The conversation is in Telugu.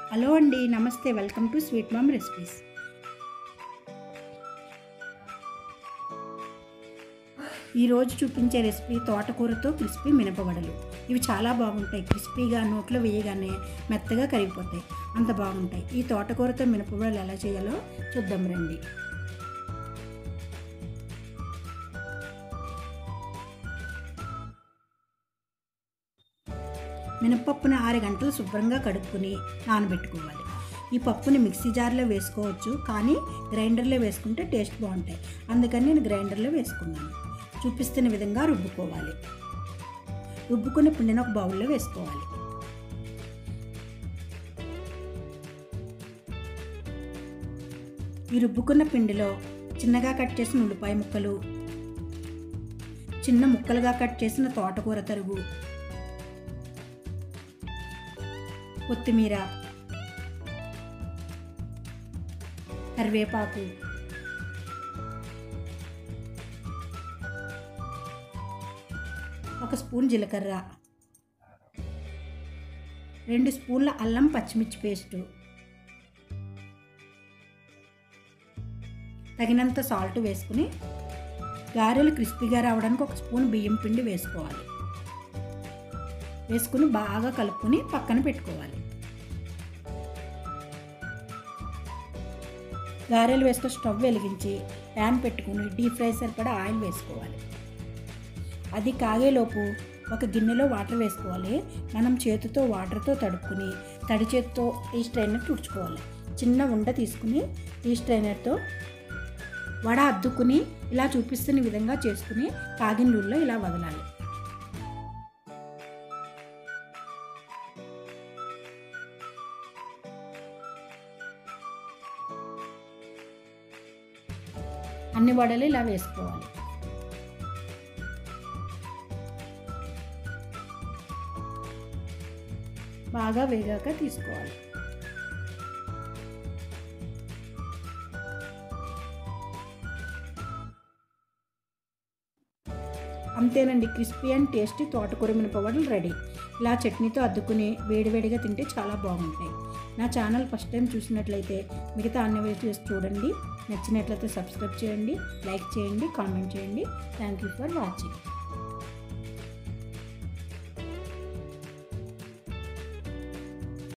హలో అండి నమస్తే welcome to sweet mom recipes ఈరోజు చూపించే రెసిపీ తోటకూరతో క్రిస్పీ మినపవడలు ఇవి చాలా బాగుంటాయి క్రిస్పీగా నోట్లో వేయగానే మెత్తగా కరిగిపోతాయి అంత బాగుంటాయి ఈ తోటకూరతో మినపవడలు ఎలా చేయాలో చూద్దాం రండి మినపప్పుని ఆరు గంటలు శుభ్రంగా కడుక్కుని నానబెట్టుకోవాలి ఈ పప్పుని మిక్సీ జార్లో వేసుకోవచ్చు కానీ గ్రైండర్లో వేసుకుంటే టేస్ట్ బాగుంటాయి అందుకని నేను గ్రైండర్లో వేసుకున్నాను చూపిస్తున్న విధంగా రుబ్బుకోవాలి రుబ్బుకున్న పిండిని ఒక బౌల్లో వేసుకోవాలి ఈ రుబ్బుకున్న పిండిలో చిన్నగా కట్ చేసిన ఉల్లిపాయ ముక్కలు చిన్న ముక్కలుగా కట్ చేసిన తోటకూర తరుగు కొత్తిమీర కరివేపాకు ఒక స్పూన్ జీలకర్ర రెండు స్పూన్ల అల్లం పచ్చిమిర్చి పేస్టు తగినంత సాల్ట్ వేసుకుని గారెలు క్రిస్పీగా రావడానికి ఒక స్పూన్ బియ్యం పిండి వేసుకోవాలి వేసుకుని బాగా కలుపుకొని పక్కన పెట్టుకోవాలి గారెలు వేసుకొని స్టవ్ వెలిగించి ప్యాన్ పెట్టుకుని డీప్ ఫ్రై సరిపడా ఆయిల్ వేసుకోవాలి అది కాగేలోపు ఒక గిన్నెలో వాటర్ వేసుకోవాలి మనం చేతితో వాటర్తో తడుపుకుని తడి చేతితో ఈ స్ట్రైనర్ తుడుచుకోవాలి చిన్న ఉండ తీసుకుని ఈ స్ట్రైనర్తో వడ అద్దుకుని ఇలా చూపిస్తున్న విధంగా చేసుకుని కాగిన నూనెలో ఇలా వదలాలి అన్ని వడలు ఇలా వేసుకోవాలి బాగా వేగాక తీసుకోవాలి అంతేనండి క్రిస్పీ అండ్ టేస్టీ తోటకూర మినపవడలు రెడీ ఇలా చట్నీతో అద్దుకుని వేడివేడిగా తింటే చాలా బాగుంటాయి నా ఛానల్ ఫస్ట్ టైం చూసినట్లయితే మిగతా అన్ని వీడియోస్ చూడండి నచ్చినట్లయితే సబ్స్క్రైబ్ చేయండి లైక్ చేయండి కామెంట్ చేయండి థ్యాంక్ యూ ఫర్ వాచింగ్